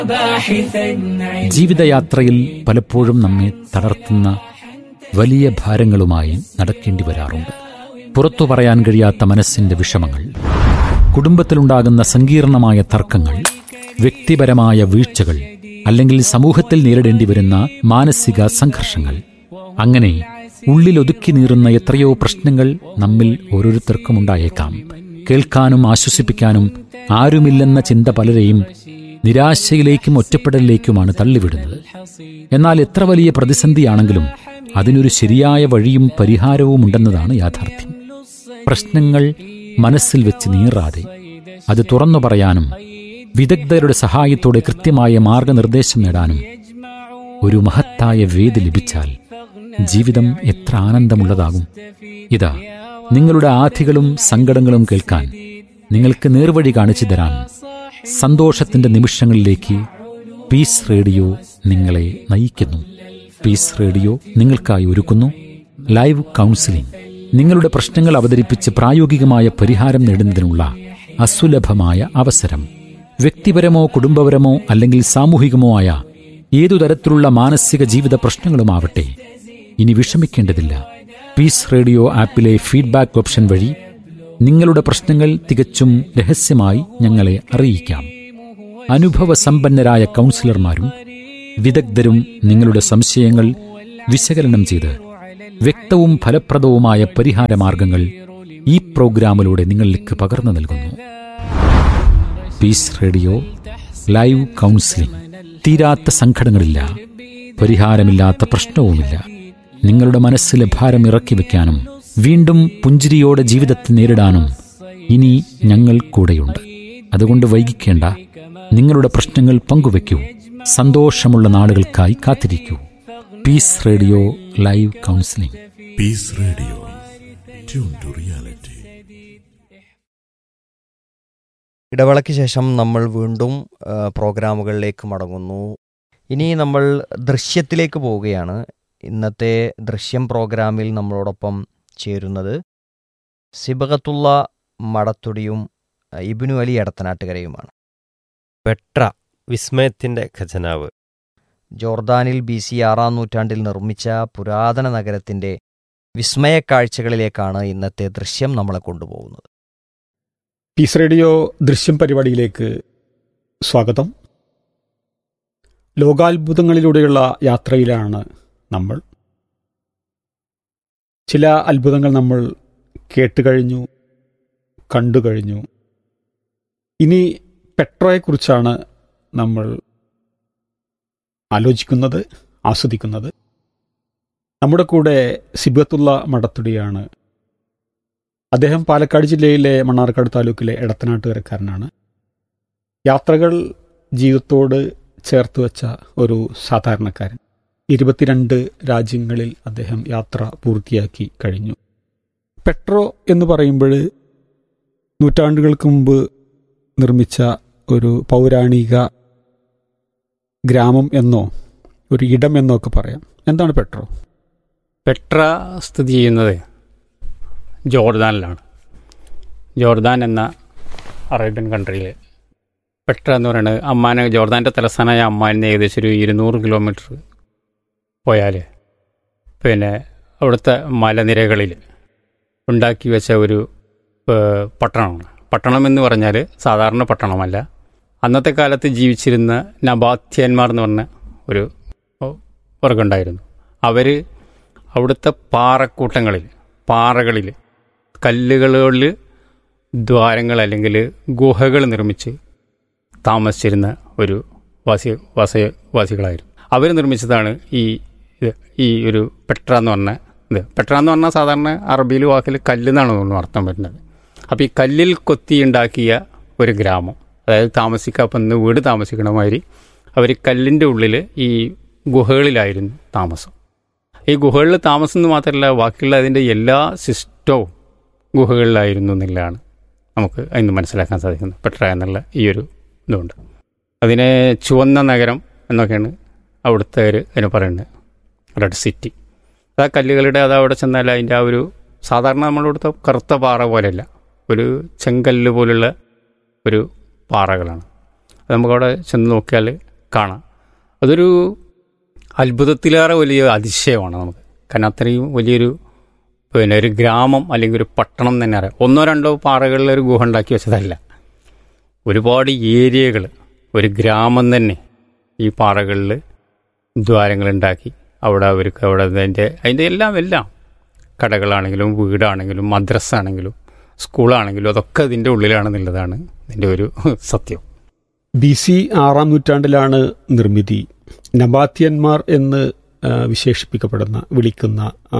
ജീവിതയാത്രയിൽ പലപ്പോഴും നമ്മെ തളർത്തുന്ന വലിയ ഭാരങ്ങളുമായി നടക്കേണ്ടി വരാറുണ്ട് പുറത്തു പറയാൻ കഴിയാത്ത മനസ്സിന്റെ വിഷമങ്ങൾ കുടുംബത്തിലുണ്ടാകുന്ന സങ്കീർണമായ തർക്കങ്ങൾ വ്യക്തിപരമായ വീഴ്ചകൾ അല്ലെങ്കിൽ സമൂഹത്തിൽ നേരിടേണ്ടി വരുന്ന മാനസിക സംഘർഷങ്ങൾ അങ്ങനെ ഉള്ളിൽ ഒതുക്കി നീറുന്ന എത്രയോ പ്രശ്നങ്ങൾ നമ്മിൽ ഓരോരുത്തർക്കും ഉണ്ടായേക്കാം കേൾക്കാനും ആശ്വസിപ്പിക്കാനും ആരുമില്ലെന്ന ചിന്ത പലരെയും നിരാശയിലേക്കും ഒറ്റപ്പെടലിലേക്കുമാണ് തള്ളിവിടുന്നത് എന്നാൽ എത്ര വലിയ പ്രതിസന്ധിയാണെങ്കിലും അതിനൊരു ശരിയായ വഴിയും പരിഹാരവും ഉണ്ടെന്നതാണ് യാഥാർത്ഥ്യം പ്രശ്നങ്ങൾ മനസ്സിൽ വെച്ച് നീറാതെ അത് തുറന്നു പറയാനും വിദഗ്ധരുടെ സഹായത്തോടെ കൃത്യമായ മാർഗനിർദ്ദേശം നേടാനും ഒരു മഹത്തായ വേദി ലഭിച്ചാൽ ജീവിതം എത്ര ആനന്ദമുള്ളതാകും ഇതാ നിങ്ങളുടെ ആധികളും സങ്കടങ്ങളും കേൾക്കാൻ നിങ്ങൾക്ക് നേർവഴി കാണിച്ചു തരാൻ സന്തോഷത്തിന്റെ നിമിഷങ്ങളിലേക്ക് പീസ് റേഡിയോ നിങ്ങളെ നയിക്കുന്നു പീസ് റേഡിയോ നിങ്ങൾക്കായി ഒരുക്കുന്നു ലൈവ് കൗൺസിലിംഗ് നിങ്ങളുടെ പ്രശ്നങ്ങൾ അവതരിപ്പിച്ച് പ്രായോഗികമായ പരിഹാരം നേടുന്നതിനുള്ള അസുലഭമായ അവസരം വ്യക്തിപരമോ കുടുംബപരമോ അല്ലെങ്കിൽ സാമൂഹികമോ ആയ ഏതു തരത്തിലുള്ള മാനസിക ജീവിത പ്രശ്നങ്ങളുമാവട്ടെ ഇനി വിഷമിക്കേണ്ടതില്ല പീസ് റേഡിയോ ആപ്പിലെ ഫീഡ്ബാക്ക് ഓപ്ഷൻ വഴി നിങ്ങളുടെ പ്രശ്നങ്ങൾ തികച്ചും രഹസ്യമായി ഞങ്ങളെ അറിയിക്കാം അനുഭവസമ്പന്നരായ കൗൺസിലർമാരും വിദഗ്ധരും നിങ്ങളുടെ സംശയങ്ങൾ വിശകലനം ചെയ്ത് വ്യക്തവും ഫലപ്രദവുമായ പരിഹാരമാർഗങ്ങൾ ഈ പ്രോഗ്രാമിലൂടെ നിങ്ങളിലേക്ക് പകർന്നു നൽകുന്നു പീസ് റേഡിയോ ലൈവ് കൗൺസിലിംഗ് തീരാത്ത സങ്കടങ്ങളില്ല പരിഹാരമില്ലാത്ത പ്രശ്നവുമില്ല നിങ്ങളുടെ മനസ്സിലെ ഭാരം ഇറക്കി വെക്കാനും വീണ്ടും പുഞ്ചിരിയോടെ ജീവിതത്തെ നേരിടാനും ഇനി ഞങ്ങൾ കൂടെയുണ്ട് അതുകൊണ്ട് വൈകിക്കേണ്ട നിങ്ങളുടെ പ്രശ്നങ്ങൾ പങ്കുവെക്കൂ സന്തോഷമുള്ള നാളുകൾക്കായി കാത്തിരിക്കൂ peace radio live counselling Peace Radio. Tune to reality. ഇടവേളയ്ക്ക് ശേഷം നമ്മൾ വീണ്ടും ആ, പ്രോഗ്രാമുകളിലേക്ക് മടങ്ങുന്നു ഇനി നമ്മൾ ദൃശ്യത്തിലേക്ക് പോവുകയാണ് ഇന്നത്തെ ദൃശ്യം പ്രോഗ്രാമിൽ നമ്മളോടൊപ്പം ചേരുന്നത് സിബകത്തുള്ള മടത്തുടിയും ആ, ഇബ്നു അലി എടത്തനാട്ടുകരയുമാണ് പെട്ര വിസ്മയത്തിന്റെ ഖജനാവ് ജോർദാനിൽ ബി സി ആറാം നൂറ്റാണ്ടിൽ നിർമ്മിച്ച പുരാതന നഗരത്തിന്റെ വിസ്മയക്കാഴ്ചകളിലേക്കാണ് ഇന്നത്തെ ദൃശ്യം നമ്മളെ കൊണ്ടുപോകുന്നത് പീസ് റേഡിയോ ദൃശ്യം പരിപാടിയിലേക്ക് സ്വാഗതം ലോകാത്ഭുതങ്ങളിലൂടെയുള്ള യാത്രയിലാണ് നമ്മൾ ചില അത്ഭുതങ്ങൾ നമ്മൾ കേട്ടുകഴിഞ്ഞു കണ്ടു കഴിഞ്ഞു ഇനി പെട്രോയെക്കുറിച്ചാണ് നമ്മൾ ആലോചിക്കുന്നത് ആസ്വദിക്കുന്നത് നമ്മുടെ കൂടെ സിബത്തുള്ള മടത്തുടിയാണ് അദ്ദേഹം പാലക്കാട് ജില്ലയിലെ മണ്ണാർക്കാട് താലൂക്കിലെ എടത്തനാട്ടുകരക്കാരനാണ് യാത്രകൾ ജീവിതത്തോട് ചേർത്ത് വെച്ച ഒരു സാധാരണക്കാരൻ ഇരുപത്തിരണ്ട് രാജ്യങ്ങളിൽ അദ്ദേഹം യാത്ര പൂർത്തിയാക്കി കഴിഞ്ഞു പെട്രോ എന്ന് പറയുമ്പോൾ നൂറ്റാണ്ടുകൾക്ക് മുമ്പ് നിർമ്മിച്ച ഒരു പൗരാണിക ഗ്രാമം എന്നോ ഒരു ഇടം എന്നോ ഒക്കെ പറയാം എന്താണ് പെട്രോ പെട്ര സ്ഥിതി ചെയ്യുന്നത് ജോർദാനിലാണ് ജോർദാൻ എന്ന അറേബ്യൻ കൺട്രിയിൽ പെട്ര എന്ന് പറയുന്നത് അമ്മാന ജോർദാൻ്റെ തലസ്ഥാനമായ അമ്മാനിന്ന് ഏകദേശം ഒരു ഇരുന്നൂറ് കിലോമീറ്റർ പോയാൽ പിന്നെ അവിടുത്തെ മലനിരകളിൽ ഉണ്ടാക്കി വെച്ച ഒരു ഏഹ്, പട്ടണമാണ് പട്ടണം എന്ന് പറഞ്ഞാൽ സാധാരണ പട്ടണമല്ല അന്നത്തെ കാലത്ത് ജീവിച്ചിരുന്ന നബാത്യന്മാർ എന്ന് പറഞ്ഞ ഒരു വർഗമുണ്ടായിരുന്നു അവർ അവിടുത്തെ പാറക്കൂട്ടങ്ങളിൽ പാറകളിൽ കല്ലുകളിൽ ദ്വാരങ്ങൾ അല്ലെങ്കിൽ ഗുഹകൾ നിർമ്മിച്ച് താമസിച്ചിരുന്ന ഒരു വാസി വാസ വാസികളായിരുന്നു അവർ നിർമ്മിച്ചതാണ് ഈ ഇത് ഈ ഒരു പെട്ര എന്ന് പറഞ്ഞ ഇത് പെട്ര എന്ന് പറഞ്ഞാൽ സാധാരണ അറബിയിൽ വാക്കിൽ കല്ല് എന്നാണ് തോന്നുന്നു അർത്ഥം വരുന്നത് അപ്പോൾ ഈ കല്ലിൽ കൊത്തി ഉണ്ടാക്കിയ ഒരു ഗ്രാമം അതായത് താമസിക്കാപ്പം വീട് താമസിക്കണ മാതിരി അവർ കല്ലിൻ്റെ ഉള്ളിൽ ഈ ഗുഹകളിലായിരുന്നു താമസം ഈ ഗുഹകളിൽ താമസം എന്ന് മാത്രമല്ല ബാക്കിയുള്ള അതിൻ്റെ എല്ലാ സിസ്റ്റവും ഗുഹകളിലായിരുന്നു എന്നുള്ളതാണ് നമുക്ക് അതിന് മനസ്സിലാക്കാൻ സാധിക്കുന്നത് പെട്ര എന്നുള്ള ഈ ഒരു ഇതുണ്ട് അതിനെ ചുവന്ന നഗരം എന്നൊക്കെയാണ് അവിടുത്തെ ഒരു അതിന് പറയുന്നത് റെഡ് സിറ്റി അത് ആ കല്ലുകളുടെ അത് അവിടെ ചെന്നാൽ അതിൻ്റെ ആ ഒരു സാധാരണ നമ്മളിവിടുത്തെ കറുത്ത പാറ പോലെയല്ല ഒരു ചെങ്കല്ല് പോലുള്ള ഒരു പാറകളാണ് അത് നമുക്കവിടെ ചെന്ന് നോക്കിയാൽ കാണാം അതൊരു അത്ഭുതത്തിലേറെ വലിയ അതിശയമാണ് നമുക്ക് കാരണം അത്രയും വലിയൊരു പിന്നെ ഒരു ഗ്രാമം അല്ലെങ്കിൽ ഒരു പട്ടണം തന്നെ അറിയാം ഒന്നോ രണ്ടോ പാറകളിൽ ഒരു ഗുഹ ഉണ്ടാക്കി വെച്ചതല്ല ഒരുപാട് ഏരിയകൾ ഒരു ഗ്രാമം തന്നെ ഈ പാറകളിൽ ദ്വാരങ്ങളുണ്ടാക്കി അവിടെ അവർക്ക് അവിടെ അതിൻ്റെ അതിൻ്റെ എല്ലാം എല്ലാം കടകളാണെങ്കിലും വീടാണെങ്കിലും മദ്രസ ആണെങ്കിലും സ്കൂളാണെങ്കിലും അതൊക്കെ അതിൻ്റെ ഉള്ളിലാണെന്നുള്ളതാണ് ഇതിൻ്റെ ഒരു സത്യം ബി സി ആറാം നൂറ്റാണ്ടിലാണ് നിർമ്മിതി നബാത്യന്മാർ എന്ന് ആ, വിശേഷിപ്പിക്കപ്പെടുന്ന വിളിക്കുന്ന ആ,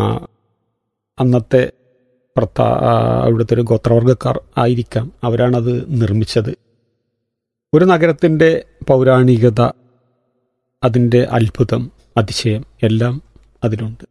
അന്നത്തെ പ്രത്ത ആ, അവിടുത്തെ ഒരു ഗോത്രവർഗക്കാർ ആയിരിക്കാം അവരാണത് നിർമ്മിച്ചത് ഒരു നഗരത്തിൻ്റെ പൗരാണികത അതിൻ്റെ അത്ഭുതം അതിശയം എല്ലാം അതിലുണ്ട്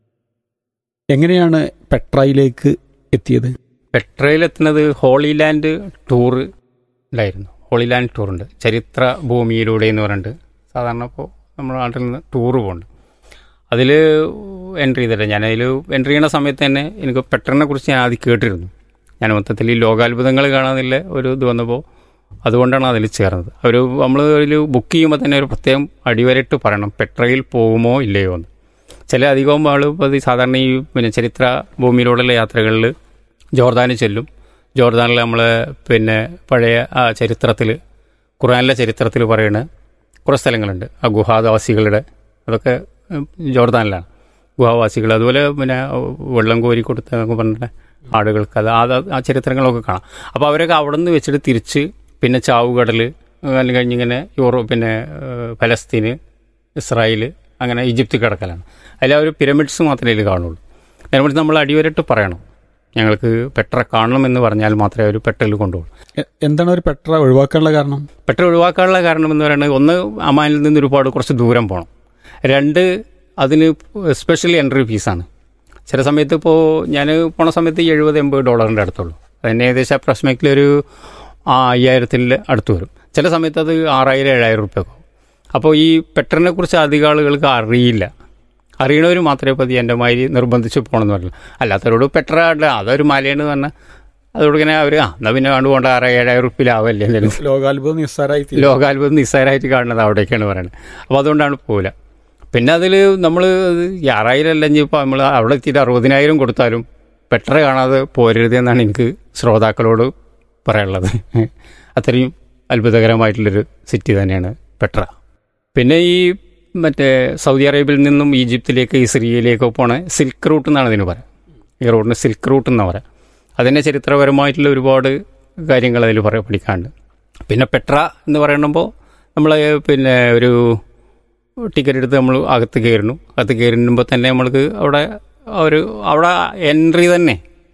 എങ്ങനെയാണ് പെട്രയിലേക്ക് എത്തിയത് പെട്രയിലെത്തുന്നത് ഹോളി ലാൻഡ് ടൂർ ഉണ്ടായിരുന്നു ഹോളി ലാൻഡ് ടൂറുണ്ട് ചരിത്ര ഭൂമിയിലൂടെ എന്ന് പറഞ്ഞിട്ട് സാധാരണ ഇപ്പോൾ നമ്മുടെ നാട്ടിൽ നിന്ന് ടൂറ് പോകുന്നുണ്ട് അതിൽ എൻട്രി ചെയ്തിട്ട് ഞാനതിൽ എൻട്രി ചെയ്യുന്ന സമയത്ത് തന്നെ എനിക്ക് പെട്രനെ കുറിച്ച് ഞാൻ ആദ്യം കേട്ടിരുന്നു ഞാൻ മൊത്തത്തിൽ ഈ ലോകാത്ഭുതങ്ങൾ കാണാനില്ല ഒരു ഇത് വന്നപ്പോൾ അതുകൊണ്ടാണ് അതിൽ ചേർന്നത് അവർ നമ്മൾ അതിൽ ബുക്ക് ചെയ്യുമ്പോൾ തന്നെ ഒരു പ്രത്യേകം അടിവരയിട്ട് പറയണം പെട്രയിൽ പോകുമോ ഇല്ലയോ എന്ന് ചില അധികവും ആൾ അത് സാധാരണ ഈ പിന്നെ ചരിത്ര ഭൂമിയിലൂടെയുള്ള യാത്രകളിൽ ജോർദാനിൽ ചെല്ലും ജോർദാനിൽ നമ്മൾ പിന്നെ പഴയ ആ ചരിത്രത്തിൽ ഖുറാനിലെ ചരിത്രത്തിൽ പറയുന്ന കുറേ സ്ഥലങ്ങളുണ്ട് ആ ഗുഹാവാസികളുടെ അതൊക്കെ ഉം, ജോർദാനിലാണ് ഗുഹാവാസികൾ അതുപോലെ പിന്നെ വെള്ളം കോരി കൊടുത്ത എന്നൊക്കെ പറഞ്ഞിട്ട് ആടുകൾക്ക് അത് അത് ആ ചരിത്രങ്ങളൊക്കെ കാണാം അപ്പോൾ അവരൊക്കെ അവിടെ നിന്ന് വെച്ചിട്ട് തിരിച്ച് പിന്നെ ചാവുകടൽ അല്ലെങ്കിൽ കഴിഞ്ഞിങ്ങനെ യൂറോപ്പ് പിന്നെ ഏഹ്, ഫലസ്തീന് ഇസ്രായേൽ അങ്ങനെ ഈജിപ്ത് കിടക്കലാണ് അതിൽ അവർ പിരമിഡ്സ് മാത്രമേ ഇതിൽ കാണുള്ളൂ അതിനെപ്പറ്റി നമ്മൾ അടിവരട്ട് പറയണം ഞങ്ങൾക്ക് പെട്ര കാണണം എന്ന് പറഞ്ഞാൽ മാത്രമേ അവർ പെട്രയിൽ കൊണ്ടുപോകും എ- എന്താണ് ഒരു പെട്ര ഒഴിവാക്കാനുള്ള കാരണം പെട്രോൾ ഒഴിവാക്കാനുള്ള കാരണം എന്ന് പറയുന്നത് ഒന്ന് അമാനിൽ നിന്ന് ഒരുപാട് കുറച്ച് ദൂരം പോകണം രണ്ട് അതിന് സ്പെഷ്യൽ എൻട്രി ഫീസാണ് ചില സമയത്ത് ഇപ്പോൾ ഞാൻ പോണ സമയത്ത് എഴുപത് എൺപത് ഡോളറിൻ്റെ അടുത്തുള്ളൂ അതിന് ഏകദേശം അപ്രോക്സിമേറ്റ്ലി ഒരു ആ അയ്യായിരത്തിൽ അടുത്ത് വരും ചില സമയത്ത് അത് ആറായിരം ഏഴായിരം റുപ്യൊക്കെ ആവും അപ്പോൾ ഈ പെട്രോളിനെ കുറിച്ച് അധികം ആളുകൾക്ക് അറിയില്ല അറിയണവർ മാത്രമേ പതി എൻ്റെ മാതിരി നിർബന്ധിച്ച് പോകണമെന്ന് പറഞ്ഞു അല്ലാത്തവരോട് പെട്രോൾ അതൊരു മലയാണ് പറഞ്ഞാൽ അതോട് ഇങ്ങനെ അവർ ആ എന്നാൽ പിന്നെ കണ്ടു പോകേണ്ട ആറ് ഏഴായിരം റുപ്യയിലാവല്ലേ എന്തെങ്കിലും ലോകാത്ഭുതം നിസ്സാരായി തീരും. ലോകാത്ഭുതം നിസ്സാരമായിട്ട് കാണുന്നത് അവിടേക്കാണ് പറയുന്നത് അപ്പോൾ അതുകൊണ്ടാണ് പോകില്ല പിന്നെ അതിൽ നമ്മൾ ആറായിരം അല്ല ഇനി ഇപ്പോൾ നമ്മൾ അവിടെ എത്തിയിട്ട് അറുപതിനായിരം കൊടുത്താലും പെട്ര കാണാതെ പോരരുത് എന്നാണ് എനിക്ക് ശ്രോതാക്കളോട് പറയാനുള്ളത് അത്രയും അത്ഭുതകരമായിട്ടുള്ളൊരു സിറ്റി തന്നെയാണ് പെട്ര പിന്നെ ഈ മറ്റേ സൗദി അറേബ്യയിൽ നിന്നും ഈജിപ്തിലേക്ക് ഇസ്രയേലിലേക്ക് പോണ സിൽക്ക് റൂട്ട് എന്നാണ് ഇതിന് പറയാം ഈ റോഡിന് സിൽക്ക് റൂട്ട് എന്നാണ് പറയാം അതിൻ്റെ ചരിത്രപരമായിട്ടുള്ള ഒരുപാട് കാര്യങ്ങൾ അതിൽ പറയാൻ പഠിക്കാനുണ്ട് പിന്നെ പെട്ര എന്ന് പറയുമ്പോൾ നമ്മൾ പിന്നെ ഒരു ടിക്കറ്റ് എടുത്ത് നമ്മൾ അകത്ത് കയറുന്നു അകത്ത് കയറുമ്പോൾ തന്നെ നമ്മൾക്ക് അവിടെ ഒരു അവിടെ എൻട്രി തന്നെ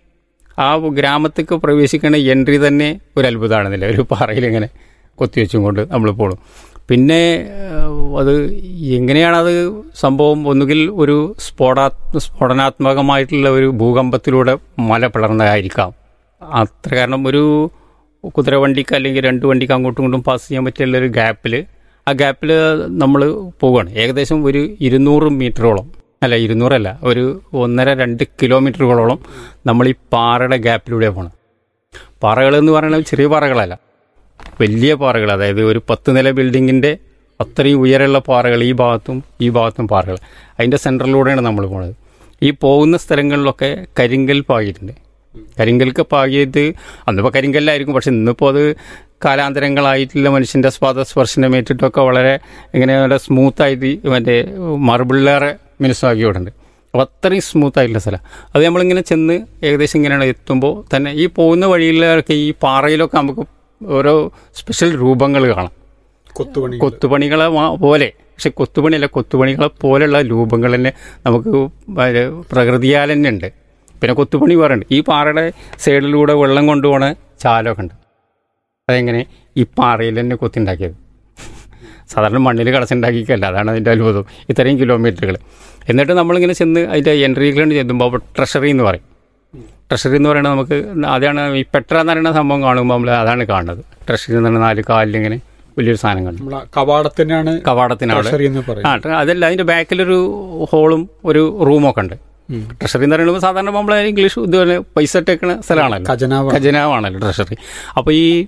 ആ ഗ്രാമത്തേക്ക് പ്രവേശിക്കുന്ന എൻട്രി തന്നെ ഒരു അത്ഭുതമാണെന്നില്ല ഒരു പാറയിൽ ഇങ്ങനെ കൊത്തിവെച്ചും കൊണ്ട് നമ്മൾ പോകണം പിന്നെ ഏഹ്, അത് എങ്ങനെയാണത് സംഭവം ഒന്നുകിൽ ഒരു സ്ഫോടാ സ്ഫോടനാത്മകമായിട്ടുള്ള ഒരു ഭൂകമ്പത്തിലൂടെ മല പിളർന്നതായിരിക്കാം അത്ര കാരണം ഒരു കുതിരവണ്ടിക്ക് അല്ലെങ്കിൽ രണ്ട് വണ്ടിക്ക് അങ്ങോട്ടും ഇങ്ങോട്ടും പാസ് ചെയ്യാൻ പറ്റിയുള്ള ഒരു ഗ്യാപ്പിൽ ആ ഗ്യാപ്പിൽ നമ്മൾ പോവുകയാണ് ഏകദേശം ഒരു ഇരുന്നൂറ് മീറ്ററോളം അല്ല ഇരുന്നൂറല്ല ഒരു ഒന്നര രണ്ട് കിലോമീറ്ററുകളോളം നമ്മൾ ഈ പാറയുടെ ഗ്യാപ്പിലൂടെ പോകണം പാറകൾ എന്ന് പറയുന്നത് ചെറിയ പാറകളല്ല വലിയ പാറകൾ അതായത് ഒരു പത്ത് നില ബിൽഡിങ്ങിൻ്റെ അത്രയും ഉയരമുള്ള പാറകൾ ഈ ഭാഗത്തും ഈ ഭാഗത്തും പാറകൾ അതിൻ്റെ സെൻറ്ററിലൂടെയാണ് നമ്മൾ പോണത് ഈ പോകുന്ന സ്ഥലങ്ങളിലൊക്കെ കരിങ്കൽ പാകിയിട്ടുണ്ട് കരിങ്കൽക്ക് പാകിയത് അന്നിപ്പോൾ കരിങ്കല്ലായിരിക്കും പക്ഷെ ഇന്നിപ്പോൾ അത് കാലാന്തരങ്ങളായിട്ടുള്ള മനുഷ്യൻ്റെ സ്വാദസ്പർശനമേറ്റിട്ടൊക്കെ വളരെ ഇങ്ങനെ വളരെ സ്മൂത്തായിട്ട് മറ്റേ മാർബിളിലേറെ മിനുസമാക്കിയോടുണ്ട് അപ്പോൾ അത്രയും സ്മൂത്ത് ആയിട്ടുള്ള സ്ഥലം അത് നമ്മളിങ്ങനെ ചെന്ന് ഏകദേശം ഇങ്ങനെയാണ് എത്തുമ്പോൾ തന്നെ ഈ പോകുന്ന വഴിയിലൊക്കെ ഈ പാറയിലൊക്കെ നമുക്ക് ഓരോ സ്പെഷ്യൽ രൂപങ്ങൾ കാണാം കൊത്തുപണി കൊത്തുപണികളെ മാ- പോലെ പക്ഷെ കൊത്തുപണിയല്ല കൊത്തുപണികളെ പോലെയുള്ള രൂപങ്ങൾ തന്നെ നമുക്ക് വര- പ്രകൃതിയാൽ തന്നെ ഉണ്ട് പിന്നെ കൊത്തുപണി പറയുന്നുണ്ട് ഈ പാറയുടെ സൈഡിലൂടെ വെള്ളം കൊണ്ടുപോണ ചാലമൊക്കെ ഉണ്ട് അതെങ്ങനെ ഈ പാറയിൽ തന്നെ കൊത്തിണ്ടാക്കിയത് സാധാരണ മണ്ണിൽ കളച്ചുണ്ടാക്കിക്കല്ല അതാണ് അതിൻ്റെ അത്ഭുതം ഇത്രയും കിലോമീറ്ററുകൾ എന്നിട്ട് നമ്മളിങ്ങനെ ചെന്ന് അതിൻ്റെ എൻട്രിയിലാണ് ചെല്ലുമ്പോൾ അവിടെ ട്രഷറി എന്ന് പറയും ട്രഷറി എന്ന് പറയുന്നത് നമുക്ക് അതാണ് ഈ പെട്ര എന്ന് പറയുന്ന സംഭവം കാണുമ്പോൾ നമ്മൾ അതാണ് കാണുന്നത് ട്രഷറി എന്ന് പറഞ്ഞാൽ നാല് കാലിലിങ്ങനെ വലിയൊരു സാധനം കണ്ടു നമ്മളെ കവാടത്തിനാണ് കവാടത്തിനവിടെ ട്രഷറി എന്ന് പറയും ആ ട്ര- അതല്ല അതിന്റെ ബാക്കിലൊരു ഹോളും ഒരു റൂമൊക്കെ ഉണ്ട് ട്രഷറി എന്ന് പറയുമ്പോൾ സാധാരണ നമ്മൾ ഇംഗ്ലീഷ് ഇതുപോലെ പൈസ ഇട്ടേക്കുന്ന സ്ഥലമാണല്ലോ ഖജനാവ് ഖജനാവാണല്ലോ ട്രഷറി അപ്പോൾ ഈ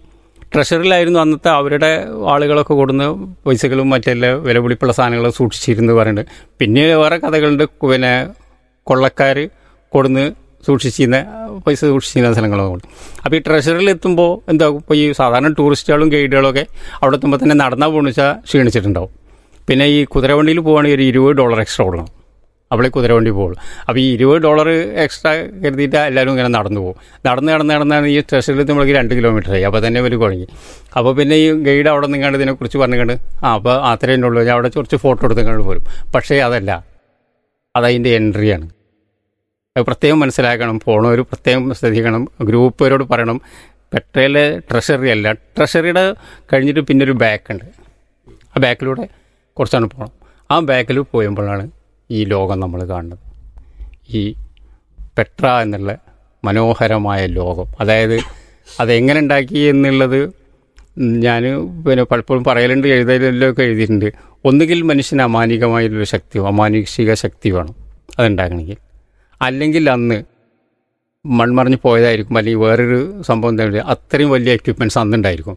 ട്രഷറിലായിരുന്നു അന്നത്തെ അവരുടെ ആളുകളൊക്കെ കൊടുന്ന് പൈസകളും മറ്റെല്ലാം വിലപിടിപ്പുള്ള സാധനങ്ങളും സൂക്ഷിച്ചിരുന്നു പറയുന്നുണ്ട് പിന്നെ വേറെ കഥകളുണ്ട് പിന്നെ കൊള്ളക്കാർ കൊടുന്ന് സൂക്ഷിച്ചിരുന്ന പൈസ സൂക്ഷിച്ചിരുന്ന സ്ഥലങ്ങളൊക്കെ ഉണ്ട് അപ്പോൾ ഈ ട്രഷറിൽ എത്തുമ്പോൾ എന്താ ഇപ്പോൾ ഈ സാധാരണ ടൂറിസ്റ്റുകളും ഗൈഡുകളും ഒക്കെ അവിടെ എത്തുമ്പോൾ തന്നെ നടന്നാൽ പോകുന്ന വെച്ചാൽ ക്ഷീണിച്ചിട്ടുണ്ടാവും പിന്നെ ഈ കുതിരവണ്ടിയിൽ പോകുകയാണെങ്കിൽ ഒരു ഇരുപത് ഡോളർ എക്സ്ട്രാ കൊടുക്കണം അവളെ കുതിരവണ്ടി പോകുള്ളൂ അപ്പോൾ ഈ ഇരുപത് ഡോളർ എക്സ്ട്രാ കരുതിയിട്ട് എല്ലാവരും ഇങ്ങനെ നടന്നു പോകും നടന്ന് നടന്ന് നടന്നാണ് ഈ സ്റ്റേഷനിൽ എത്തുമ്പോഴേക്ക് രണ്ട് കിലോമീറ്റർ ആയി അപ്പോൾ തന്നെ ഒരു കുഴങ്ങി അപ്പോൾ പിന്നെ ഈ ഗൈഡ് അവിടെ നിങ്ങാണ്ട് ഇതിനെക്കുറിച്ച് പറഞ്ഞുകൊണ്ട് ആ അപ്പോൾ അത്രയും ഉള്ളൂ ഞാൻ അവിടെ കുറച്ച് ഫോട്ടോ എടുത്തുകൊണ്ട് പോരും പക്ഷേ അതല്ല അതതിൻ്റെ എൻട്രിയാണ് അത് പ്രത്യേകം മനസ്സിലാക്കണം പോണവർ പ്രത്യേകം ശ്രദ്ധിക്കണം ഗ്രൂപ്പുകാരോട് പറയണം പെട്രോയിലെ ട്രഷറി അല്ല ട്രഷറിയുടെ കഴിഞ്ഞിട്ട് പിന്നെ ഒരു ബാക്ക് ഉണ്ട് ആ ബാക്കിലൂടെ കുറച്ചാണ് പോകണം ആ ബാക്കിൽ പോയപ്പോഴാണ് ഈ ലോകം നമ്മൾ കാണുന്നത് ഈ പെട്ര എന്നുള്ള മനോഹരമായ ലോകം അതായത് അതെങ്ങനെ ഉണ്ടാക്കി എന്നുള്ളത് ഞാൻ പിന്നെ പലപ്പോഴും പറയലുണ്ട് എഴുതലിലൊക്കെ എഴുതിയിട്ടുണ്ട് ഒന്നുകിൽ മനുഷ്യന് അമാനികമായൊരു ശക്തിയോ അമാനുഷിക ശക്തി വേണം അതുണ്ടാക്കണമെങ്കിൽ അല്ലെങ്കിൽ അന്ന് മൺമറിഞ്ഞ് പോയതായിരിക്കും അല്ലെങ്കിൽ വേറൊരു സംഭവം എന്താ പറയുക, അത്രയും വലിയ എക്യുപ്മെൻറ്റ്സ് അന്നുണ്ടായിരിക്കും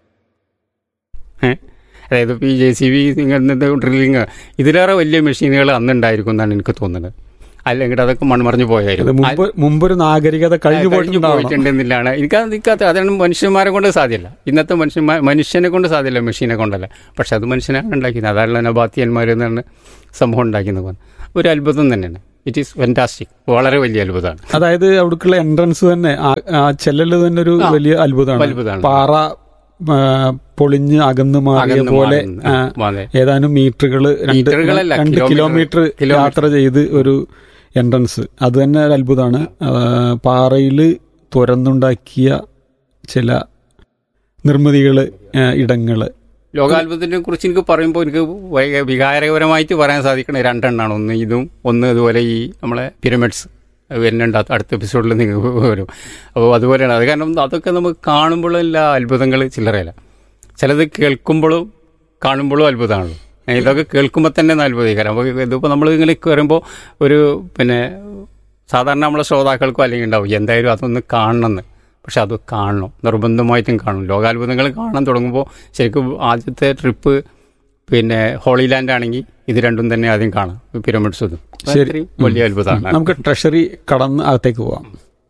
ഏഹ് അതായത് ഇപ്പോൾ ഈ ജെ സി ബി ഇങ്ങനത്തെ ഡ്രില്ലിങ് ഇതിലേറെ വലിയ മെഷീനുകൾ അന്നുണ്ടായിരിക്കും എന്നാണ് എനിക്ക് തോന്നുന്നത് അല്ലെങ്കിൽ അതൊക്കെ മൺമറിഞ്ഞ് അത് പോയതായിരിക്കും മുമ്പ് മുമ്പൊരു നാഗരികത കഴിഞ്ഞു കഴിഞ്ഞു പോയിട്ടുണ്ടാവണം പോയിട്ടുണ്ടെന്നില്ലാണ് എനിക്ക് നിൽക്കാത്ത അതാണ് മനുഷ്യന്മാരെ കൊണ്ട് സാധ്യമല്ല ഇന്നത്തെ മനുഷ്യന്മാർ മനുഷ്യനെ കൊണ്ട് സാധ്യമല്ല മെഷീനെ കൊണ്ടല്ല പക്ഷെ അത് മനുഷ്യനാണ് ഉണ്ടാക്കിയത് അതാണ് നബാത്തിയന്മാർ എന്നാണ് സംഭവം ഉണ്ടാക്കുന്നത് ഒരു അത്ഭുതം തന്നെയാണ് ഇറ്റ് ഈസ് ഫെൻറ്റാസ്റ്റിക് വളരെ വലിയ അത്ഭുതമാണ് അതായത് അവിടേക്കുള്ള എൻട്രൻസ് തന്നെ ആ- ആ ചെല്ലല് തന്നെ ഒരു ആ, വലിയ അത്ഭുതമാണ് അത്ഭുതമാണ്. പാറ ആ, പൊളിഞ്ഞ് അകന്ന് മാറിയ അകന്ന് പോലെ മാറുന്നു. ആ, അതെ. ഏതാനും മീറ്ററുകൾ രണ്ട് മീറ്ററുകളല്ല, രണ്ട് കിലോമീറ്റർ- കിലോമീറ്റർ കിലോമീറ്റർ. യാത്ര ചെയ്ത് ഒരു എൻട്രൻസ് അത് തന്നെ ഒരു അത്ഭുതമാണ് പാറയിൽ തുരന്നുണ്ടാക്കിയ ചില നിർമ്മിതികള് ആ, ഇടങ്ങള് ലോകാത്ഭുതത്തിനെ കുറിച്ച് എനിക്ക് പറയുമ്പോൾ എനിക്ക് വൈ- വികാരപരമായിട്ട് പറയാൻ സാധിക്കണ രണ്ടെണ്ണമാണ് ഒന്ന് ഇതും ഒന്ന് അതുപോലെ ഈ നമ്മളെ പിരമിഡ്സ് വരുന്നുണ്ട് അത് അടുത്ത എപ്പിസോഡിൽ നിങ്ങൾക്ക് വരും അപ്പോൾ അതുപോലെയാണ് അത് കാരണം അതൊക്കെ നമുക്ക് കാണുമ്പോഴല്ല അത്ഭുതങ്ങൾ ചില്ലറയല്ല ചിലത് കേൾക്കുമ്പോഴും കാണുമ്പോഴും അത്ഭുതമാണല്ലോ ഏ, ഇതൊക്കെ കേൾക്കുമ്പോൾ തന്നെ ഒന്ന് അത്ഭുതീകരം അപ്പോൾ ഇതിപ്പോൾ നമ്മൾ ഇങ്ങനെ വരുമ്പോൾ ഒരു പിന്നെ സാധാരണ നമ്മളെ ശ്രോതാക്കൾക്കും അല്ലെങ്കിൽ ഉണ്ടാവും എന്തായാലും അതൊന്ന് കാണണമെന്ന് പക്ഷെ അത് കാണണം നിർബന്ധമായിട്ടും കാണണം ലോകാത്ഭുതങ്ങൾ കാണാൻ തുടങ്ങുമ്പോൾ ശരിക്കും ആദ്യത്തെ ട്രിപ്പ് പിന്നെ ഹോളി ലാൻഡ് ആണെങ്കിൽ ഇത് രണ്ടും തന്നെ ആദ്യം കാണാം പിരമിഡ്സ് ഇതും ശരി. അത്രയും വലിയ അത്ഭുതമാണ് നമുക്ക് ട്രഷറി കടന്ന് അകത്തേക്ക് പോവാം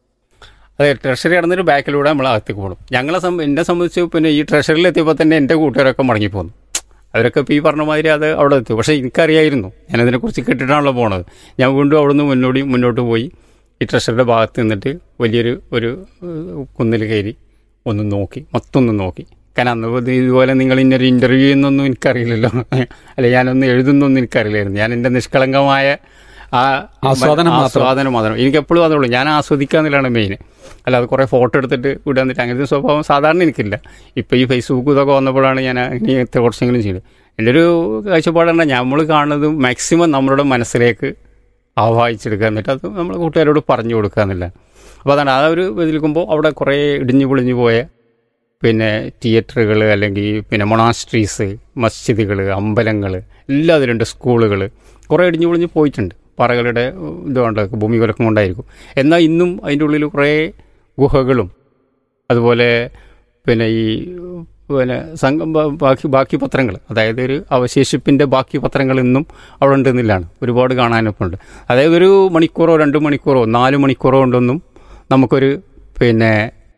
അതെ ട്രഷറി നടന്നൊരു ബാക്കിലൂടെ നമ്മൾ അകത്തേക്ക് പോകണം ഞങ്ങളെ സംബ എന്നെ സംബന്ധിച്ച് പിന്നെ ഈ ട്രഷറിയിൽ എത്തിയപ്പോൾ തന്നെ എൻ്റെ കൂട്ടുകാരൊക്കെ മടങ്ങിപ്പോന്നു അവരൊക്കെ ഇപ്പോൾ ഈ പറഞ്ഞ മാതിരി അത് അവിടെ എത്തി പക്ഷേ എനിക്കറിയായിരുന്നു ഞാനതിനെക്കുറിച്ച് കേട്ടിട്ടാണല്ലോ പോണത് ഞാൻ വീണ്ടും അവിടെ നിന്ന് മുന്നോടി മുന്നോട്ട് പോയി ഈ ട്രഷറിയുടെ ഭാഗത്ത് നിന്നിട്ട് വലിയൊരു ഒരു ഏഹ്, കുന്നിൽ കയറി ഒന്ന് നോക്കി മൊത്തം ഒന്ന് നോക്കി കാരണം അന്ന് ഇത് ഇതുപോലെ നിങ്ങൾ ഇന്നൊരു ഇൻ്റർവ്യൂ എന്നൊന്നും എനിക്കറിയില്ലല്ലോ അല്ലെ ഞാനൊന്ന് എഴുതുന്നൊന്നും എനിക്കറിയില്ലായിരുന്നു ഞാൻ എൻ്റെ നിഷ്കളങ്കമായ ആ ആസ്വാദനം മാത്രം. ആസ്വാദനം മാത്രം എനിക്ക് എപ്പോഴും അതുള്ളൂ ഞാൻ ആസ്വദിക്കാന്നില്ലാണ് മെയിൻ അല്ലാതെ കുറേ ഫോട്ടോ എടുത്തിട്ട് വിടാൻ എന്നിട്ട് അങ്ങനത്തെ സ്വഭാവം സാധാരണ എനിക്കില്ല ഇപ്പോൾ ഈ ഫേസ്ബുക്ക് ഇതൊക്കെ വന്നപ്പോഴാണ് ഞാൻ ഇങ്ങനത്തെ കുറച്ചെങ്കിലും ചെയ്യുന്നത് എൻ്റെ ഒരു കാഴ്ചപ്പാടാണ് നമ്മൾ കാണുന്നത് മാക്സിമം നമ്മളുടെ മനസ്സിലേക്ക് ആവാഹിച്ചെടുക്കുക എന്നിട്ട് അത് നമ്മൾ കൂട്ടുകാരോട് പറഞ്ഞു കൊടുക്കുക എന്നില്ല അപ്പോൾ അതാണ് ആ ഒരു ഇതിലിരിക്കുമ്പോൾ അവിടെ കുറേ ഇടിഞ്ഞു പൊളിഞ്ഞു പോയ പിന്നെ തിയേറ്ററുകൾ അല്ലെങ്കിൽ പിന്നെ മൊണാസ്ട്രീസ് മസ്ജിദുകൾ അമ്പലങ്ങൾ എല്ലാം അതിലുണ്ട് സ്കൂളുകൾ കുറേ ഇടിഞ്ഞു പൊളിഞ്ഞ് പോയിട്ടുണ്ട് പാറകളുടെ ഇതുകൊണ്ട് ഭൂമി കുലക്കം കൊണ്ടായിരിക്കും എന്നാൽ ഇന്നും അതിൻ്റെ ഉള്ളിൽ കുറേ ഗുഹകളും അതുപോലെ പിന്നെ ഈ പിന്നെ സംഘം ബ- ബാക്കി ബാക്കി പത്രങ്ങൾ അതായത് ഒരു അവശേഷിപ്പിൻ്റെ ബാക്കി പത്രങ്ങൾ ഇന്നും അവിടെ ഉണ്ടെന്നില്ലാണ് ഒരുപാട് കാണാനൊക്കെ ഉണ്ട് അതായത് ഒരു മണിക്കൂറോ രണ്ട് മണിക്കൂറോ നാല് മണിക്കൂറോ കൊണ്ടൊന്നും നമുക്കൊരു പിന്നെ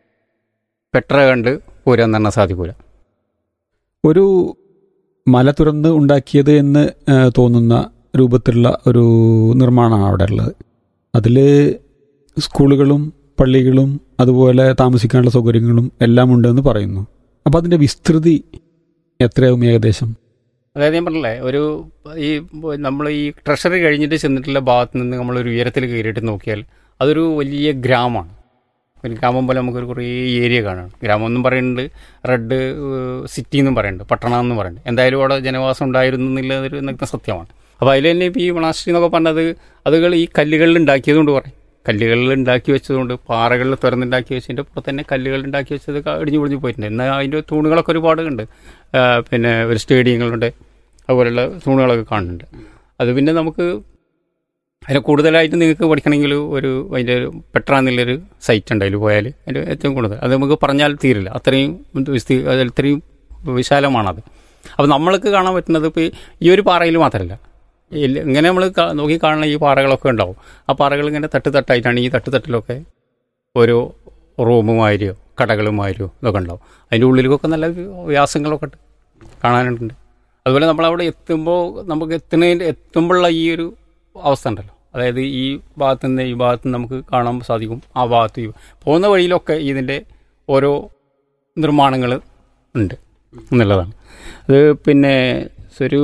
പെട്ര കണ്ട് പോരാൻ തന്നെ സാധിക്കൂല ഒരു മല തുറന്ന് ഉണ്ടാക്കിയത് എന്ന് ആ, തോന്നുന്ന രൂപത്തിലുള്ള ഒരു നിർമ്മാണമാണ് അവിടെ ഉള്ളത് അതിൽ സ്കൂളുകളും പള്ളികളും അതുപോലെ താമസിക്കാനുള്ള സൗകര്യങ്ങളും എല്ലാം ഉണ്ടെന്ന് പറയുന്നു അപ്പോൾ അതിൻ്റെ വിസ്തൃതി എത്രയാവും ഏകദേശം അതായത് ഞാൻ പറഞ്ഞില്ലേ ഒരു ഈ നമ്മൾ ഈ ട്രഷറി കഴിഞ്ഞിട്ട് ചെന്നിട്ടുള്ള ഭാഗത്ത് നിന്ന് നമ്മളൊരു ഉയരത്തിൽ കയറിയിട്ട് നോക്കിയാൽ അതൊരു വലിയ ഗ്രാമമാണ് ഒരു ഗ്രാമം പോലെ നമുക്കൊരു കുറേ ഏരിയ കാണാം ഗ്രാമം എന്നും പറയുന്നുണ്ട് റെഡ് സിറ്റി എന്നും പറയുന്നുണ്ട് പട്ടണം എന്നും പറയുന്നുണ്ട് എന്തായാലും അവിടെ ജനവാസം ഉണ്ടായിരുന്നു എന്നുള്ളതൊരു എന്നൊക്കെ സത്യമാണ് അപ്പോൾ അതിൽ തന്നെ ഇപ്പോൾ ഈ മണാശ്രീ എന്നൊക്കെ പറഞ്ഞത് അതുകൾ ഈ കല്ലുകളിൽ ഉണ്ടാക്കിയതുകൊണ്ട് പറയും കല്ലുകളിൽ ഉണ്ടാക്കി വെച്ചതുകൊണ്ട് പാറകളിൽ തുറന്നുണ്ടാക്കി വെച്ചതിൻ്റെ പുറത്ത് തന്നെ കല്ലുകൾ ഉണ്ടാക്കി വെച്ചത് ക- ഇടിഞ്ഞു പൊളിഞ്ഞു പോയിട്ടുണ്ട് എന്നാൽ അതിൻ്റെ തൂണുകളൊക്കെ ഒരുപാട് ഉണ്ട് ആ, പിന്നെ ഒരു സ്റ്റേഡിയങ്ങളുണ്ട് അതുപോലെയുള്ള തൂണുകളൊക്കെ കാണുന്നുണ്ട് അത് പിന്നെ നമുക്ക് അതിന് കൂടുതലായിട്ട് നിങ്ങൾക്ക് പഠിക്കണമെങ്കിൽ ഒരു അതിൻ്റെ ഒരു പെട്ര എന്നുള്ളൊരു സൈറ്റ് ഉണ്ട് അതിൽ പോയാൽ അതിൻ്റെ ഏറ്റവും കൂടുതൽ അത് നമുക്ക് പറഞ്ഞാൽ തീരില്ല അത്രയും വിസ്തീ അത് അത്രയും വിശാലമാണത് അപ്പോൾ നമ്മൾക്ക് കാണാൻ പറ്റുന്നത് ഇപ്പോൾ ഈ ഒരു പാറയിൽ മാത്രമല്ല ഇല്ല- ഇങ്ങനെ നമ്മൾ നോക്കി കാണുന്ന ഈ പാറകളൊക്കെ ഉണ്ടാവും ആ പാറകൾ ഇങ്ങനെ തട്ട് തട്ടായിട്ടാണ് ഈ തട്ട് തട്ടിലൊക്കെ ഓരോ റൂമുമായിരിയോ കടകളുമായിരിയോ ഇതൊക്കെ ഉണ്ടാവും അതിൻ്റെ ഉള്ളിലേക്കൊക്കെ നല്ല വ്യാസങ്ങളൊക്കെ ഉണ്ട് കാണാനുണ്ട് അതുപോലെ നമ്മളവിടെ എത്തുമ്പോൾ നമുക്ക് എത്തുന്നതിൻ്റെ എത്തുമ്പോഴുള്ള ഈ ഒരു അവസ്ഥ ഉണ്ടല്ലോ അതായത് ഈ ഭാഗത്തു നിന്ന് ഈ ഭാഗത്ത് നിന്ന് നമുക്ക് കാണാൻ സാധിക്കും ആ ഭാഗത്ത് ഈ പോകുന്ന വഴിയിലൊക്കെ ഇതിൻ്റെ ഓരോ നിർമ്മാണങ്ങൾ ഉണ്ട് എന്നുള്ളതാണ് അത് പിന്നെ ഒരു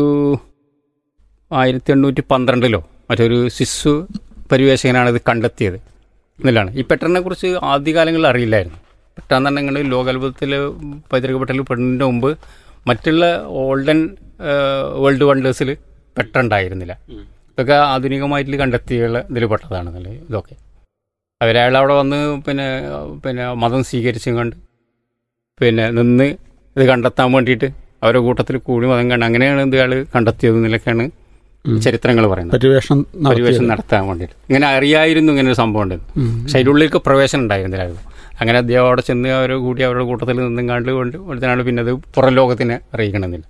ആയിരത്തി എണ്ണൂറ്റി പന്ത്രണ്ടിലോ മറ്റൊരു ശിശു പരിവേഷകനാണ് ഇത് കണ്ടെത്തിയത് എന്നുള്ളതാണ് ഈ പെട്ടെന്നെ കുറിച്ച് ആദ്യകാലങ്ങളിൽ അറിയില്ലായിരുന്നു പെട്ടെന്നുണ്ടെങ്കിൽ ലോകാത്ഭുതത്തിൽ പൈതൃകപ്പെട്ടതിൽ പെടുന്നതിന് മുമ്പ് മറ്റുള്ള ഓൾഡൻ വേൾഡ് വണ്ടേഴ്സിൽ പെട്ടുണ്ടായിരുന്നില്ല ഇതൊക്കെ ആധുനികമായിട്ട് കണ്ടെത്തിയുള്ള ഇതിൽ പെട്ടതാണ് എന്നല്ലേ ഇതൊക്കെ അവരയാൾ അവിടെ വന്ന് പിന്നെ പിന്നെ മതം സ്വീകരിച്ചും കണ്ട് പിന്നെ നിന്ന് ഇത് കണ്ടെത്താൻ വേണ്ടിയിട്ട് അവരുടെ കൂട്ടത്തിൽ കൂടി മതം കണ്ട് അങ്ങനെയാണ് ഇയാൾ കണ്ടെത്തിയത് എന്നൊക്കെയാണ് ചരിത്രങ്ങൾ പറയുന്നത് പര്യവേഷണം പരിവേഷം നടത്തിയത്. നടത്താൻ വേണ്ടിയിട്ട് ഇങ്ങനെ അറിയായിരുന്നു ഇങ്ങനെ ഒരു സംഭവം ഉണ്ടെന്ന് ഉം. പക്ഷെ അതിൻ്റെ ഉള്ളിലേക്ക് പ്രവേശനം ഉണ്ടായിരുന്നില്ലായിരുന്നു അങ്ങനെ അദ്ദേഹം അവിടെ ചെന്ന് അവർ കൂടി അവരുടെ കൂട്ടത്തിൽ നിന്നും കണ്ട് കൊണ്ട് ഒരുത്തനാണ് പിന്നെ അത് പുറം ലോകത്തിനെ അറിയിക്കണമെന്നില്ല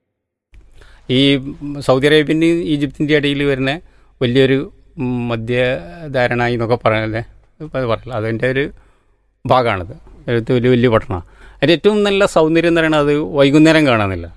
ഈ സൗദി അറേബ്യൻ്റെ ഈജിപ്തിൻ്റെ ഇടയിൽ വരുന്ന വലിയൊരു ഉം, മധ്യധാരണായി എന്നൊക്കെ പറയുന്നത് ഇപ്പം അത് പറയില്ല അതിൻ്റെ ഒരു ഭാഗമാണിത് ഒരു വലിയ വലിയ പട്ടണമാണ് അതിൻ്റെ ഏറ്റവും നല്ല സൗന്ദര്യം എന്ന് പറയുന്നത് അത് വൈകുന്നേരം കാണാനില്ല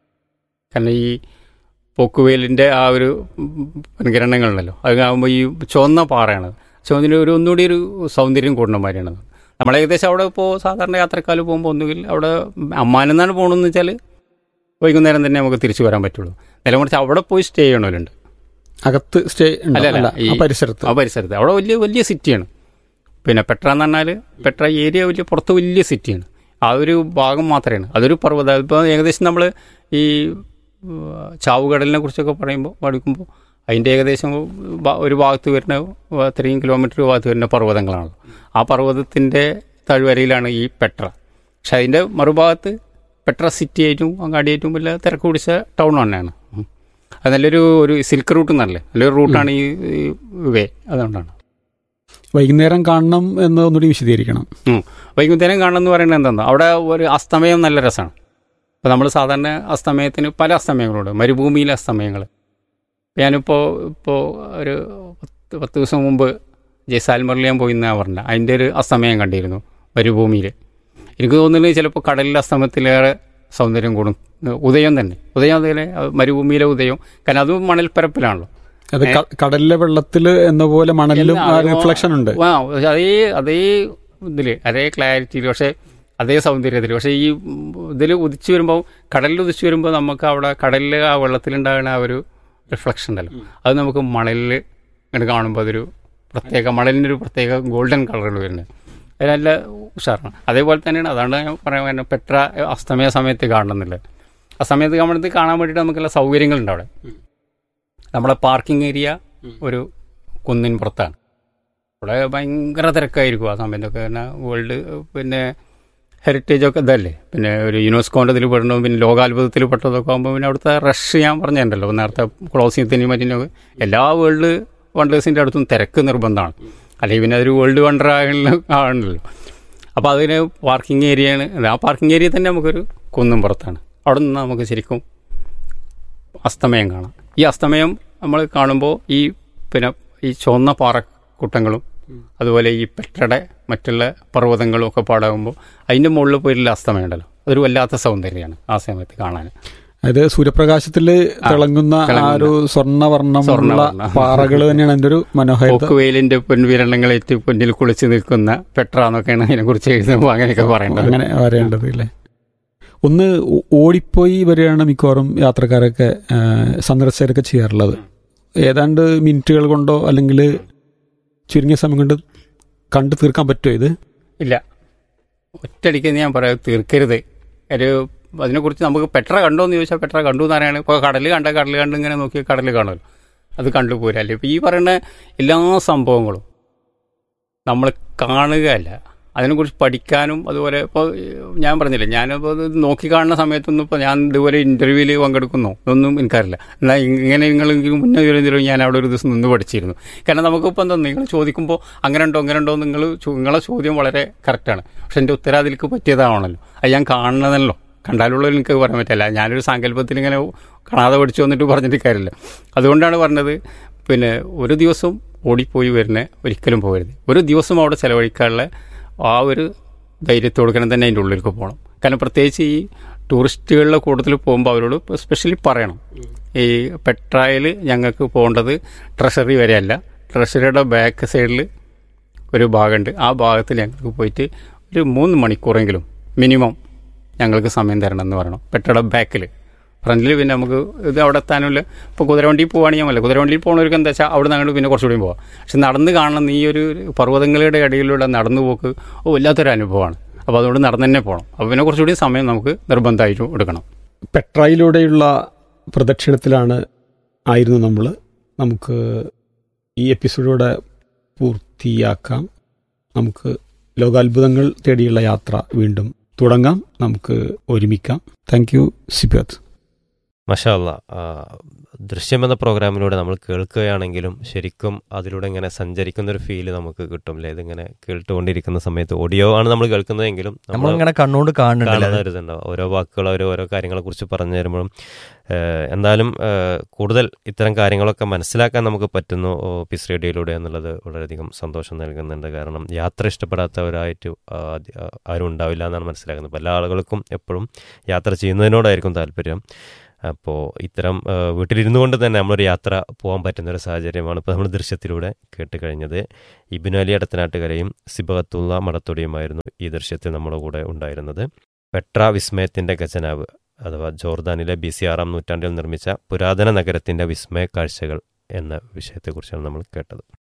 കാരണം ഈ പോക്കുവേലിൻ്റെ ആ ഒരു അനുകരണങ്ങളുണ്ടല്ലോ അത് ആകുമ്പോൾ ഈ ചുവന്ന പാറയാണ് ചുവന്നിന് ഒരു ഒന്നുകൂടി ഒരു സൗന്ദര്യം കൂടുന്ന മാതിരിയാണ് നമ്മൾ ഏകദേശം അവിടെ ഇപ്പോൾ സാധാരണ യാത്രക്കാർ പോകുമ്പോൾ ഒന്നുകിൽ അവിടെ അമ്മാനെന്നാണ് പോകണമെന്ന് വെച്ചാൽ വൈകുന്നേരം തന്നെ നമുക്ക് തിരിച്ചു വരാൻ പറ്റുള്ളൂ നേരെ മറിച്ച് അവിടെ പോയി സ്റ്റേ ചെയ്യണമല്ലുണ്ട് അകത്ത് സ്റ്റേ ഉണ്ടോ? അല്ല, അല്ല, അല്ല, ഈ- ആ പരിസരത്ത് ആ പരിസരത്ത് അവിടെ വലിയ വലിയ സിറ്റിയാണ് പിന്നെ പെട്ര എന്ന് പറഞ്ഞാൽ പെട്ര ഏരിയ വലിയ പുറത്ത് വലിയ സിറ്റിയാണ് ആ ഒരു ഭാഗം മാത്രമാണ് അതൊരു പർവ്വത ഇപ്പോൾ ഏകദേശം നമ്മൾ ഈ ഉം, ചാവുകടലിനെ കുറിച്ചൊക്കെ പറയുമ്പോൾ പഠിക്കുമ്പോൾ അതിൻ്റെ ഏകദേശം ഭ- ഒരു ഭാഗത്ത് വരുന്ന അത്രയും കിലോമീറ്റർ ഭാഗത്ത് വരുന്ന പർവ്വതങ്ങളാണ് ആ പർവ്വതത്തിൻ്റെ താഴ്വരയിലാണ് ഈ പെട്ര പക്ഷെ അതിൻ്റെ മറുഭാഗത്ത് പെട്ര സിറ്റി ആയിട്ടും അങ്ങാടിയായിട്ടും വലിയ തിരക്ക് പിടിച്ച ടൗൺ തന്നെയാണ് ഉം. അത് നല്ലൊരു ഒരു സിൽക്ക് റൂട്ട് എന്നല്ലേ നല്ലൊരു റൂട്ടാണ് ഈ ഈ വേ അതുകൊണ്ടാണ് വൈകുന്നേരം കാണണം എന്ന് ഒന്നുകൂടി വിശദീകരിക്കണം ഉം. വൈകുന്നേരം കാണണമെന്ന് പറയുന്നത് എന്താ അവിടെ ഒരു അസ്തമയം നല്ല രസമാണ് ഇപ്പോൾ നമ്മൾ സാധാരണ അസ്തമയത്തിന് പല അസ്തമയങ്ങളുണ്ട് മരുഭൂമിയിലെ അസ്തമയങ്ങൾ ഞാനിപ്പോൾ ഇപ്പോൾ ഒരു പത്ത് പത്ത് ദിവസം മുമ്പ് ജയ്സാൽമറിൽ ഞാൻ പോയി എന്നാണ് പറഞ്ഞത് അതിൻ്റെ ഒരു അസ്തമയം കണ്ടിരുന്നു മരുഭൂമിയിൽ എനിക്ക് തോന്നുന്നത് ചിലപ്പോൾ കടലിലെ അസ്തമയത്തിലേറെ സൗന്ദര്യം കൂടും ഉദയം തന്നെ ഉദയം അതേലെ മരുഭൂമിയിലെ ഉദയം കാരണം അത് മണൽപ്പരപ്പിലാണല്ലോ അത് ക- കടലിലെ വെള്ളത്തില് എന്ന പോലെ മണലിലും ആ എല്ലാ- റിഫ്ലക്ഷൻ ഉണ്ട് ആ പക്ഷെ അതേ അതേ ഇതില് അതേ ക്ലാരിറ്റിയിൽ പക്ഷെ അതേ സൗന്ദര്യത്തിൽ പക്ഷെ ഈ ഇതിൽ ഉദിച്ചു വരുമ്പോൾ കടലിൽ ഉദിച്ചു വരുമ്പോൾ നമുക്ക് അവിടെ കടലിൽ ആ വെള്ളത്തിലുണ്ടാകുന്ന ആ ഒരു റിഫ്ലക്ഷൻ ഉണ്ടല്ലോ അത് നമുക്ക് മണലിൽ ഇങ്ങനെ കാണുമ്പോൾ അതൊരു പ്രത്യേക മണലിൻ്റെ ഒരു പ്രത്യേക ഗോൾഡൻ കളറുകൾ വരുന്നത് അത് നല്ല ഉഷാറാണ് അതേപോലെ തന്നെയാണ് അതാണ് ഞാൻ പറയാൻ കാരണം പെട്ര അസ്തമയ സമയത്ത് കാണണമെന്നുള്ളത് ആ സമയത്ത് നമ്മളിത് കാണാൻ വേണ്ടിയിട്ട് നമുക്കുള്ള സൗകര്യങ്ങളുണ്ട് അവിടെ നമ്മളെ പാർക്കിംഗ് ഏരിയ ഒരു കുന്നിൻ പുറത്താണ് അവിടെ ഭയങ്കര തിരക്കായിരിക്കും ആ സമയത്തൊക്കെ കാരണം വേൾഡ് പിന്നെ ഹെറിറ്റേജ് ഒക്കെ ഇതല്ലേ പിന്നെ ഒരു യുനെസ്കോൻ്റെ ഇതിൽ പെടണം പിന്നെ ലോകാത്ഭുതത്തിൽ പെട്ടതൊക്കെ ആകുമ്പോൾ പിന്നെ അവിടുത്തെ റഷ് ഞാൻ പറഞ്ഞിട്ടുണ്ടല്ലോ നേരത്തെ ക്ലോസിംഗത്തിനും മറ്റിനൊക്കെ എല്ലാ വേൾഡ് വണ്ടേഴ്സിൻ്റെ അടുത്തും തിരക്ക് നിർബന്ധമാണ് അല്ലെങ്കിൽ പിന്നെ അതൊരു വേൾഡ് വണ്ടർ ആണല്ലോ അപ്പോൾ അതിന് പാർക്കിംഗ് ഏരിയയാണ് ആ പാർക്കിംഗ് ഏരിയ തന്നെ നമുക്കൊരു കുന്നും പുറത്താണ് അവിടെ നിന്ന് നമുക്ക് ശരിക്കും അസ്തമയം കാണാം ഈ അസ്തമയം നമ്മൾ കാണുമ്പോൾ ഈ പിന്നെ ഈ ചുവന്ന പാറക്കൂട്ടങ്ങളും അതുപോലെ ഈ പെട്ടയുടെ മറ്റുള്ള പർവ്വതങ്ങളും ഒക്കെ പാടാകുമ്പോൾ അതിൻ്റെ മുകളിൽ പോയിട്ടുള്ള അസ്തമയം ഉണ്ടല്ലോ അതൊരു വല്ലാത്ത സൗന്ദര്യമാണ് ആ സമയത്ത് കാണാൻ അതായത് സൂര്യപ്രകാശത്തില് തിളങ്ങുന്ന ആ തിളങ്ങുന്ന. ഒരു സ്വർണ്ണവർണ്ണമുള്ള സ്വർണ്ണവർണ്ണം. പാറകൾ തന്നെയാണ് അതിന്റെ ഒരു മനോഹാരിത പോക്കുവെയിലിന്റെ പൊൻവിരളങ്ങളേറ്റ് പൊന്നിൽ കുളിച്ച് നിൽക്കുന്ന പെട്ര എന്നൊക്കെയാണ് അതിനെക്കുറിച്ച് എഴുതുമ്പോൾ അങ്ങനെയൊക്കെ പറയേണ്ടത് അങ്ങനെ വരേണ്ടത് അല്ലേ ഒന്ന് ഓ- ഓടിപ്പോയി വരികയാണ് മിക്കവാറും യാത്രക്കാരൊക്കെ ആ, സന്ദർശകരൊക്കെ ചെയ്യാറുള്ളത് ഏതാണ്ട് മിനിറ്റുകൾ കൊണ്ടോ അല്ലെങ്കിൽ ചുരുങ്ങിയ സമയം കൊണ്ട് കണ്ടു തീർക്കാൻ പറ്റുമോ ഇത് ഇല്ല ഒറ്റയടിക്ക് ഞാൻ പറയാം തീർക്കരുത് ഒരു അതിനെക്കുറിച്ച് നമുക്ക് പെട്ര കണ്ടോ എന്ന് ചോദിച്ചാൽ പെട്ര കണ്ടു എന്ന് പറയാണ് ഇപ്പോൾ കടൽ കണ്ട കടൽ കണ്ട് ഇങ്ങനെ നോക്കി കടൽ കാണുമല്ലോ അത് കണ്ടു പോരല്ലേ ഇപ്പോൾ ഈ പറയുന്ന എല്ലാ സംഭവങ്ങളും നമ്മൾ കാണുകയല്ല അതിനെക്കുറിച്ച് പഠിക്കാനും അതുപോലെ ഇപ്പോൾ ഞാൻ പറഞ്ഞില്ലേ ഞാനിപ്പോൾ ഇത് നോക്കി കാണുന്ന സമയത്തൊന്നും ഇപ്പോൾ ഞാൻ ഇതുപോലെ ഇൻ്റർവ്യൂവിൽ പങ്കെടുക്കുന്നോ ഇതൊന്നും എനിക്കറിയില്ല എന്നാൽ ഇങ്ങനെ നിങ്ങൾ എനിക്ക് മുന്നേ വിവരം ഞാൻ അവിടെ ഒരു ദിവസം നിന്ന് പഠിച്ചിരുന്നു കാരണം നമുക്കിപ്പോൾ എന്താ നിങ്ങൾ ചോദിക്കുമ്പോൾ അങ്ങനെ ഉണ്ടോ അങ്ങനെ ഉണ്ടോ നിങ്ങൾ ചോ- നിങ്ങളെ ചോദ്യം വളരെ കറക്റ്റാണ് പക്ഷെ എൻ്റെ ഉത്തരം അതിലേക്ക് പറ്റിയതാവണല്ലോ അത് ഞാൻ കാണുന്നതല്ലോ കണ്ടാലുള്ള എനിക്ക് പറയാൻ പറ്റില്ല ഞാനൊരു സാങ്കല്പത്തിൽ ഇങ്ങനെ കാണാതെ പഠിച്ചു വന്നിട്ട് പറഞ്ഞിട്ട് കാര്യമില്ല അതുകൊണ്ടാണ് പറഞ്ഞത് പിന്നെ ഒരു ദിവസം ഓടിപ്പോയി വരുന്ന ഒരിക്കലും പോകരുത് ഒരു ദിവസം അവിടെ ചിലവഴിക്കാനുള്ള ആ ഒരു ധൈര്യത്തോടുക്കണം തന്നെ അതിൻ്റെ ഉള്ളിലേക്ക് പോകണം കാരണം പ്രത്യേകിച്ച് ഈ ടൂറിസ്റ്റുകളുടെ കൂട്ടത്തിൽ പോകുമ്പോൾ അവരോട് സ്പെഷ്യലി പറയണം ഈ പെട്രായിൽ ഞങ്ങൾക്ക് പോകേണ്ടത് ട്രഷറി വരെയല്ല ട്രഷറിയുടെ ബാക്ക് സൈഡിൽ ഒരു ഭാഗമുണ്ട് ആ ഭാഗത്തിൽ ഞങ്ങൾക്ക് പോയിട്ട് ഒരു മൂന്ന് മണിക്കൂറെങ്കിലും മിനിമം ഞങ്ങൾക്ക് സമയം തരണം എന്ന് പറയണം പെട്ടയുടെ ബാക്കിൽ ഫ്രണ്ടിൽ പിന്നെ നമുക്ക് ഇത് അവിടെ എത്താനുമില്ല ഇപ്പോൾ കുതിരവണ്ടിയിൽ പോവുകയാണെങ്കിൽ മല്ല കുതിരവണ്ടിയിൽ പോകുന്നവർക്ക് എന്താ വെച്ചാൽ അവിടെ നിന്ന് അങ്ങോട്ട് പിന്നെ കുറച്ചുകൂടി പോവാം പക്ഷെ നടന്ന് കാണണം ഈ ഒരു പർവ്വതങ്ങളുടെ ഇടയിലൂടെ നടന്നു പോക്ക് ഓ വല്ലാത്തൊരു അനുഭവമാണ് അപ്പോൾ അതുകൊണ്ട് നടന്ന് തന്നെ പോകണം അപ്പോൾ പിന്നെ കുറച്ചുകൂടി സമയം നമുക്ക് നിർബന്ധമായിട്ടും എടുക്കണം പെട്രയിലൂടെയുള്ള പ്രദക്ഷിണത്തിലാണ് ആയിരുന്നു നമ്മൾ നമുക്ക് ഈ എപ്പിസോഡോടെ പൂർത്തിയാക്കാം നമുക്ക് ലോകാത്ഭുതങ്ങൾ തേടിയുള്ള യാത്ര വീണ്ടും തുടങ്ങാം നമുക്ക് ഒരുമിക്കാം താങ്ക് യു സിബത്ത് മഷാല്ല ദൃശ്യം എന്ന പ്രോഗ്രാമിലൂടെ നമ്മൾ കേൾക്കുകയാണെങ്കിലും ശരിക്കും അതിലൂടെ ഇങ്ങനെ സഞ്ചരിക്കുന്ന ഒരു ഫീല് നമുക്ക് കിട്ടും അല്ലേ ഇതിങ്ങനെ കേട്ടുകൊണ്ടിരിക്കുന്ന സമയത്ത് ഓഡിയോ ആണ് നമ്മൾ കേൾക്കുന്നതെങ്കിലും നമ്മൾ നമ്മളിങ്ങനെ കണ്ണുകൊണ്ട് കാണുന്നുണ്ടല്ലോ കാണുന്ന ഒരു ഇതുണ്ടാവും ഓരോ വാക്കുകൾ അവർ ഓരോ കാര്യങ്ങളെ കുറിച്ച് പറഞ്ഞു തരുമ്പോഴും ഏഹ്, എന്തായാലും ഏഹ്, കൂടുതൽ ഇത്തരം കാര്യങ്ങളൊക്കെ മനസ്സിലാക്കാൻ നമുക്ക് പറ്റുന്നു ഓ, പിസ് റേഡിയോയിലൂടെ എന്നുള്ളത് വളരെയധികം സന്തോഷം നൽകുന്നുണ്ട് കാരണം യാത്ര ഇഷ്ടപ്പെടാത്തവരായിട്ട് ആ- ആ- ആരും ഉണ്ടാവില്ല എന്നാണ് മനസ്സിലാക്കുന്നത് പല ആളുകൾക്കും എപ്പോഴും യാത്ര ചെയ്യുന്നതിനോടായിരിക്കും താല്പര്യം അപ്പോൾ ഇത്തരം ഏഹ്, വീട്ടിലിരുന്നു കൊണ്ട് തന്നെ നമ്മളൊരു യാത്ര പോകാൻ പറ്റുന്ന ഒരു സാഹചര്യമാണ് ഇപ്പോൾ നമ്മൾ ദൃശ്യത്തിലൂടെ കേട്ട് കഴിഞ്ഞത് ഇബിൻ അലി അടത്തനാട്ടുകരയും സിബത്തുള്ള മടത്തൊടിയുമായിരുന്നു ഈ ദൃശ്യത്തിൽ നമ്മുടെ കൂടെ ഉണ്ടായിരുന്നത് പെട്ര വിസ്മയത്തിന്റെ ഖജനാവ് അഥവാ ജോർദാനിലെ ബി സി ആറാം നൂറ്റാണ്ടിൽ നിർമ്മിച്ച പുരാതന നഗരത്തിന്റെ വിസ്മയ കാഴ്ചകൾ എന്ന വിഷയത്തെക്കുറിച്ചാണ് നമ്മൾ കേട്ടത്